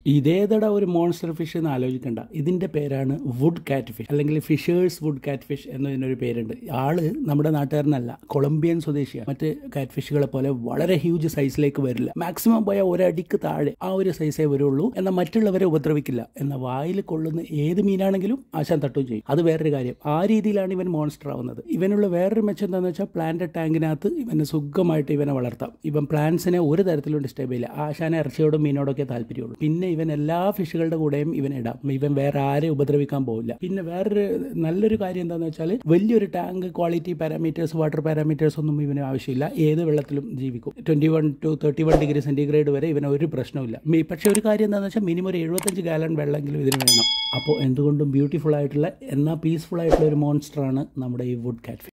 ഇതേതട ഒരു monster fish എന്ന് ആലോചിക്കണ്ട ഇതിന്റെ പേരാണ് വുഡ് കാറ്റ് ഫിഷ് അല്ലെങ്കിൽ ഫിഷേഴ്സ് വുഡ് കാറ്റ് ഫിഷ് എന്നതിനൊരു പേരുണ്ട് ആള് നമ്മുടെ നാട്ടുകാരനല്ല കൊളംബിയൻ സ്വദേശിയാണ് മറ്റ് കാറ്റ് ഫിഷുകളെ പോലെ വളരെ ഹ്യൂജ് സൈസിലേക്ക് വരില്ല മാക്സിമം പോയ ഒരടിക്ക് താഴെ ആ ഒരു സൈസേ വരുള്ളൂ എന്നാൽ മറ്റുള്ളവരെ ഉപദ്രവിക്കില്ല എന്നാൽ വായിൽ കൊള്ളുന്ന ഏത് മീനാണെങ്കിലും ആശാൻ തട്ടുകയും ചെയ്യും അത് വേറൊരു കാര്യം ആ രീതിയിലാണ് ഇവൻ മോൺസ്റ്റർ ആവുന്നത് ഇവനുള്ള വേറൊരു മെച്ചം എന്താണെന്ന് വെച്ചാൽ പ്ലാന്റ് ടാങ്കിനകത്ത് ഇവന് സുഖമായിട്ട് ഇവനെ വളർത്താം ഇവൻ പ്ലാന്റ്സിനെ ഒരു തരത്തിലും ഡിസ്റ്റർബ് ചെയ്യില്ല ആശാനെ ഇറച്ചിയോടും മീനോടൊക്കെ താല്പര്യമുള്ളൂ പിന്നെ ഇവൻ എല്ലാ ഫിഷുകളുടെ കൂടെയും ഇവൻ ഇടാം ഇവൻ വേറെ ആരെ ഉപദ്രവിക്കാൻ പോകില്ല പിന്നെ വേറൊരു നല്ലൊരു കാര്യം എന്താണെന്ന് വെച്ചാൽ വലിയൊരു tank quality parameters water parameters ഒന്നും ഇവന് ആവശ്യമില്ല ഏത് വെള്ളത്തിലും ജീവിക്കും twenty one two thirty one degree centigrade വരെ ഇവന് ഒരു പ്രശ്നമില്ല മി- പക്ഷേ ഒരു കാര്യം എന്താണെന്ന് വെച്ചാൽ മിനിമം ഒരു എഴുപത്തഞ്ച് ഗാലൺ വെള്ളമെങ്കിലും ഇതിന് വേണം അപ്പോൾ എന്തുകൊണ്ടും ബ്യൂട്ടിഫുൾ ആയിട്ടുള്ള എന്നാൽ പീസ്ഫുൾ ആയിട്ടുള്ള ഒരു മോൺസ്റ്ററാണ് നമ്മുടെ ഈ വുഡ് കാറ്റ്